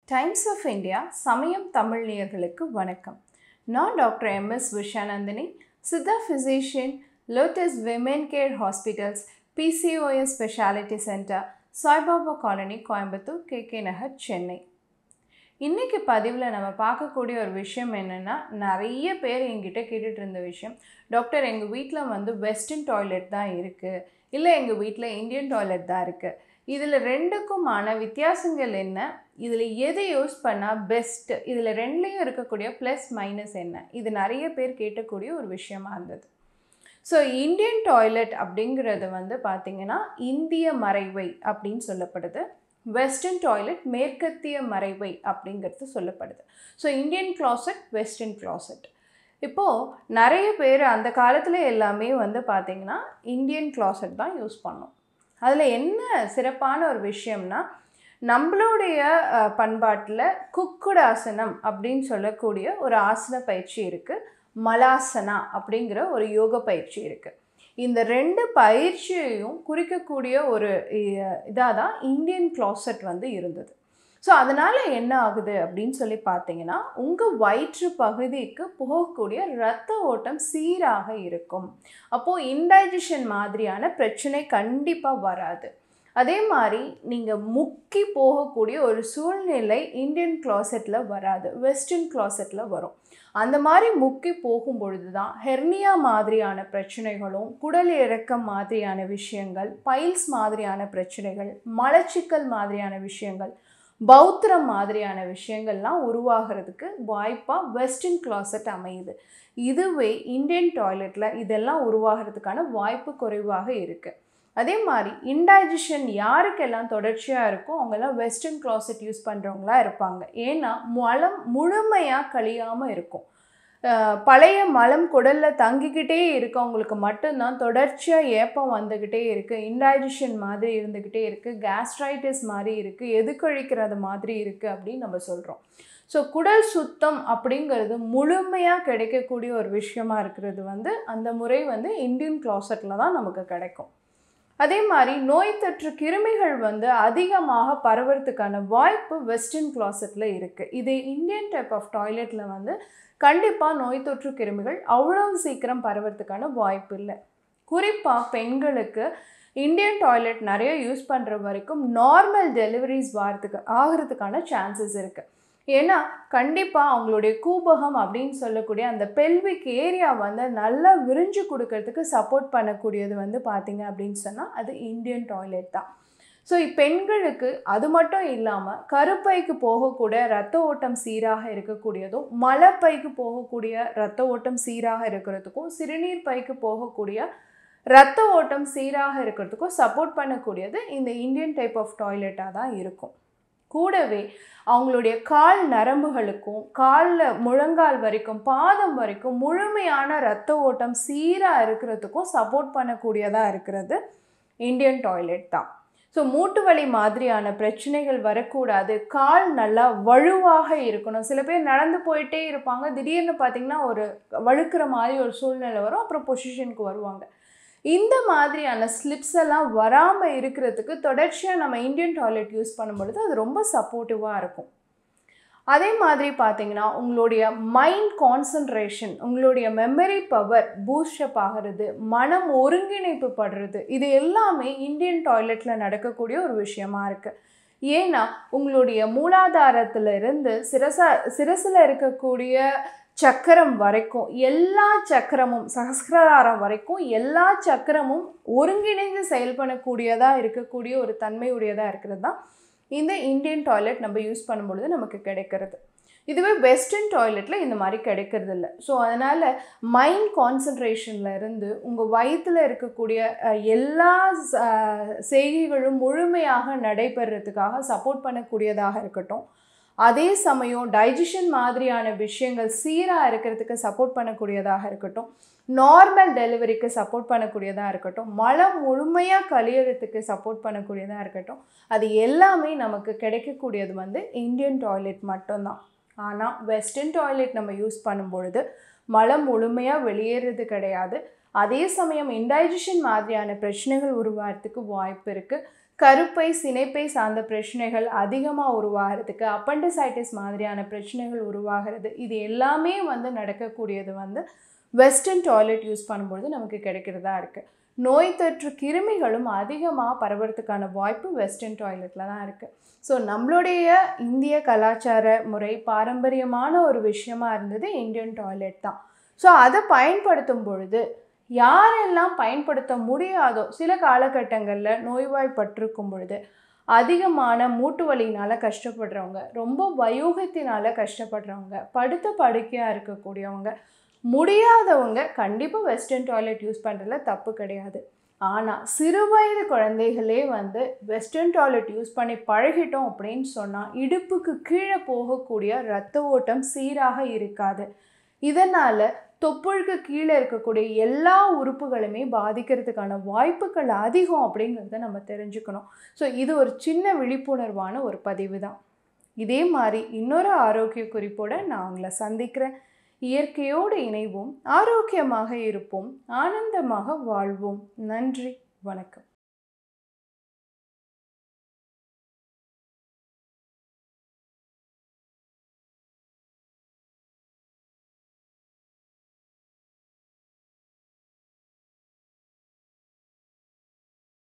times of India சமயம் தமிழ் நேயர்களுக்கு வணக்கம் நான் doctor MS Vishanandhini Siddha physician Lotus women care hospitals PCOS speciality centre Saibaba colony Coimbatore K K Nagar Chennai இன்றைக்கி பதிவில் நம்ம பார்க்கக்கூடிய ஒரு விஷயம் என்னென்னா நிறைய பேர் எங்கிட்ட கேட்டுட்டு இருந்த விஷயம் டாக்டர் எங்கள் வீட்டில் வந்து வெஸ்டர்ன் டாய்லெட் தான் இருக்குது இல்லை எங்கள் வீட்டில் இந்தியன் டாய்லெட் தான் இருக்குது இதில் ரெண்டுக்குமான வித்தியாசங்கள் என்ன இதில் எதை யூஸ் பண்ணால் பெஸ்ட் இதில் ரெண்டுலேயும் இருக்கக்கூடிய ப்ளஸ் மைனஸ் என்ன இது நிறைய பேர் கேட்கக்கூடிய ஒரு விஷயமா இருந்தது ஸோ இந்தியன் டாய்லெட் அப்படிங்கிறது வந்து பார்த்திங்கன்னா இந்திய மறைவை அப்படின்னு சொல்லப்படுது வெஸ்டர்ன் டாய்லெட் மேற்கத்திய மறைவை அப்படிங்கிறது சொல்லப்படுது so Indian closet western closet இப்போது நிறைய பேர் அந்த காலத்தில் எல்லாமே வந்து பார்த்திங்கன்னா இந்தியன் கிளாசட் தான் யூஸ் பண்ணோம் அதில் என்ன சிறப்பான ஒரு விஷயம்னா நம்மளுடைய பண்பாட்டில் குக்குடு ஆசனம் அப்படின்னு சொல்லக்கூடிய ஒரு ஆசன பயிற்சி இருக்குது மலாசனா அப்படிங்கிற ஒரு யோக பயிற்சி இருக்குது இந்த ரெண்டு பயிற்சியையும் குறிக்கக்கூடிய ஒரு இதாக தான் இந்தியன் கிளாசட் வந்து இருந்தது ஸோ அதனால் என்ன ஆகுது அப்படின்னு சொல்லி பார்த்தீங்கன்னா உங்கள் வயிற்று பகுதிக்கு போகக்கூடிய ரத்த ஓட்டம் சீராக இருக்கும் அப்போது இன்டைஜஷன் மாதிரியான பிரச்சனை கண்டிப்பாக வராது அதே மாதிரி நீங்கள் முக்கி போகக்கூடிய ஒரு சூழ்நிலை இந்தியன் கிளாசெட்டில் வராது வெஸ்டர்ன் கிளாசெட்டில் வரும் அந்த மாதிரி முக்கி போகும் பொழுது தான் ஹெர்னியா மாதிரியான பிரச்சனைகளும் குடல் இறக்கம் மாதிரியான விஷயங்கள் பைல்ஸ் மாதிரியான பிரச்சனைகள் மலச்சிக்கல் மாதிரியான விஷயங்கள் பௌத்திரம் மாதிரியான விஷயங்கள்லாம் உருவாகிறதுக்கு வாய்ப்பாக வெஸ்டர்ன் கிளாசட் அமையுது இதுவே இந்தியன் டாய்லெட்டில் இதெல்லாம் உருவாகிறதுக்கான வாய்ப்பு குறைவாக இருக்குது அதே மாதிரி இன்டைஜஷன் யாருக்கெல்லாம் தொடர்ச்சியாக இருக்கோ அவங்கெல்லாம் வெஸ்டர்ன் கிளாசட் யூஸ் பண்ணுறவங்களா இருப்பாங்க ஏன்னா மலம் முழுமையாக கழியாமல் இருக்கும் பழைய மலம் குடலில் தங்கிக்கிட்டே இருக்கவங்களுக்கு மட்டும்தான் தொடர்ச்சியாக ஏப்பம் வந்துக்கிட்டே இருக்குது இன்டைஜஷன் மாதிரி இருந்துக்கிட்டே இருக்குது கேஸ்ட்ரைட்டிஸ் மாதிரி இருக்குது எதுக்கழிக்கிறது மாதிரி இருக்குது அப்படின்னு நம்ம சொல்கிறோம் ஸோ குடல் சுத்தம் அப்படிங்கிறது முழுமையாக கிடைக்கக்கூடிய ஒரு விஷயமா இருக்கிறது வந்து அந்த முறை வந்து இந்தியன் கிளாசட்டில் தான் நமக்கு கிடைக்கும் அதே மாதிரி நோய் தொற்று கிருமிகள் வந்து அதிகமாக பரவுறதுக்கான வாய்ப்பு வெஸ்டர்ன் கிளாசெட்டில் இருக்குது இது இந்தியன் டைப் ஆஃப் டாய்லெட்டில் வந்து கண்டிப்பாக நோய் தொற்று கிருமிகள் அவ்வளவு சீக்கிரம் பரவுறதுக்கான வாய்ப்பு இல்லை குறிப்பாக பெண்களுக்கு இந்தியன் டாய்லெட் நிறைய யூஸ் பண்ணுற வரைக்கும் நார்மல் டெலிவரிஸ் வாரத்துக்கு ஆகிறதுக்கான சான்சஸ் இருக்குது ஏன்னா கண்டிப்பாக அவங்களுடைய கூபகம் அப்படின்னு சொல்லக்கூடிய அந்த பெல்விக் ஏரியா வந்து நல்லா விரிஞ்சு கொடுக்கறதுக்கு சப்போர்ட் பண்ணக்கூடியது வந்து பார்த்திங்க அப்படின்னு சொன்னால் அது இந்தியன் டாய்லெட் தான் ஸோ பெண்களுக்கு அது மட்டும் இல்லாமல் கருப்பைக்கு போகக்கூடிய ரத்த ஓட்டம் சீராக இருக்கக்கூடியதும் மலைப்பைக்கு போகக்கூடிய ரத்த ஓட்டம் சீராக இருக்கிறதுக்கும் சிறுநீர் பைக்கு போகக்கூடிய ரத்த ஓட்டம் சீராக இருக்கிறதுக்கும் சப்போர்ட் பண்ணக்கூடியது இந்த இந்தியன் டைப் ஆஃப் டாய்லெட்டாக தான் இருக்கும் கூடவே அவங்களுடைய கால் நரம்புகளுக்கும் காலில் முழங்கால் வரைக்கும் பாதம் வரைக்கும் முழுமையான ரத்த ஓட்டம் சீராக இருக்கிறதுக்கும் சப்போர்ட் பண்ணக்கூடியதாக இருக்கிறது இந்தியன் டாய்லெட் தான் ஸோ மூட்டு வலி மாதிரியான பிரச்சனைகள் வரக்கூடாது கால் நல்லா வலுவாக இருக்கணும் சில பேர் நடந்து போயிட்டே இருப்பாங்க திடீர்னு பார்த்திங்கன்னா ஒரு வழுக்கிற மாதிரி ஒரு சூழ்நிலை வரும் அப்புறம் பொசிஷனுக்கு வருவாங்க இந்த மாதிரியான ஸ்லிப்ஸ் எல்லாம் வராமல் இருக்கிறதுக்கு தொடர்ச்சியாக நம்ம இந்தியன் டாய்லெட் யூஸ் பண்ணும்பொழுது அது ரொம்ப சப்போர்ட்டிவாக இருக்கும் அதே மாதிரி பார்த்தீங்கன்னா உங்களுடைய மைண்ட் கான்சன்ட்ரேஷன் உங்களுடைய மெமரி பவர் பூஸ்டப் ஆகிறது மனம் ஒருங்கிணைப்பு படுறது இது எல்லாமே இந்தியன் டாய்லெட்டில் நடக்கக்கூடிய ஒரு விஷயமா இருக்குது ஏன்னா உங்களுடைய மூலாதாரத்தில் இருந்து சிரச சிரசில் இருக்கக்கூடிய சக்கரம் வரைக்கும் எல்லா சக்கரமும் சகஸ்கிராரம் வரைக்கும் எல்லா சக்கரமும் ஒருங்கிணைந்து செயல்படக்கூடியதாக இருக்கக்கூடிய ஒரு தன்மையுடையதாக இருக்கிறது தான் இந்த இந்தியன் டாய்லெட் நம்ம யூஸ் பண்ணும்பொழுது நமக்கு கிடைக்கிறது இதுவே வெஸ்டர்ன் டாய்லெட்டில் இந்த மாதிரி கிடைக்கிறது இல்லை ஸோ அதனால் மைண்ட் கான்சன்ட்ரேஷனில் இருந்து உங்கள் வயிற்றில் இருக்கக்கூடிய எல்லா செய்கைகளும் முழுமையாக நடைபெறத்துக்காக சப்போர்ட் பண்ணக்கூடியதாக இருக்கட்டும் அதே சமயம் டைஜஷன் மாதிரியான விஷயங்கள் சீராக இருக்கிறதுக்கு சப்போர்ட் பண்ணக்கூடியதாக இருக்கட்டும் நார்மல் டெலிவரிக்கு சப்போர்ட் பண்ணக்கூடியதாக இருக்கட்டும் மலம் முழுமையாக கழியறதுக்கு சப்போர்ட் பண்ணக்கூடியதாக இருக்கட்டும் அது எல்லாமே நமக்கு கிடைக்கக்கூடியது வந்து இந்தியன் டாய்லெட் மட்டும்தான் ஆனால் வெஸ்டர்ன் டாய்லெட் நம்ம யூஸ் பண்ணும்பொழுது மலம் முழுமையாக வெளியேறது கிடையாது அதே சமயம் இன்டைஜஷன் மாதிரியான பிரச்சனைகள் உருவாகிறதுக்கு வாய்ப்பு இருக்குது கருப்பை சினைப்பை சார்ந்த பிரச்சனைகள் அதிகமாக உருவாகிறதுக்கு அப்பண்டிசைட்டிஸ் மாதிரியான பிரச்சனைகள் உருவாகிறது இது எல்லாமே வந்து நடக்கக்கூடியது வந்து வெஸ்டர்ன் டாய்லெட் யூஸ் பண்ணும்பொழுது நமக்கு கிடைக்கிறதா இருக்குது நோய் தொற்று கிருமிகளும் அதிகமாக பரவுறதுக்கான வாய்ப்பு வெஸ்டர்ன் டாய்லெட்டில் தான் இருக்குது ஸோ நம்மளுடைய இந்திய கலாச்சார முறை பாரம்பரியமான ஒரு விஷயமா இருந்தது இந்தியன் டாய்லெட் தான் ஸோ அதை பயன்படுத்தும் பொழுது யாரெல்லாம் பயன்படுத்த முடியாதோ சில காலகட்டங்களில் நோய்வாய்ப்பட்டிருக்கும் பொழுது அதிகமான மூட்டு வலியினால் கஷ்டப்படுறவங்க ரொம்ப வயோகத்தினால் கஷ்டப்படுறவங்க படுத்த படுக்கையாக இருக்கக்கூடியவங்க முடியாதவங்க கண்டிப்பாக வெஸ்டர்ன் டாய்லெட் யூஸ் பண்ணுறதுல தப்பு கிடையாது ஆனால் சிறுவயது குழந்தைகளே வந்து வெஸ்டர்ன் டாய்லெட் யூஸ் பண்ணி பழகிட்டோம் அப்படின்னு சொன்னால் இடுப்புக்கு கீழே போகக்கூடிய இரத்த ஓட்டம் சீராக இருக்காது இதனால் தொப்புளுக்கு கீழே இருக்கக்கூடிய எல்லா உறுப்புகளுமே பாதிக்கிறதுக்கான வாய்ப்புகள் அதிகம் அப்படிங்கிறத நம்ம தெரிஞ்சுக்கணும் ஸோ இது ஒரு சின்ன விழிப்புணர்வான ஒரு பதிவு தான் இதே மாதிரி இன்னொரு ஆரோக்கிய குறிப்போடு நான் உங்களை சந்திக்கிறேன் இயற்கையோடு இணைவோம் ஆரோக்கியமாக இருப்போம் ஆனந்தமாக வாழ்வோம் நன்றி வணக்கம்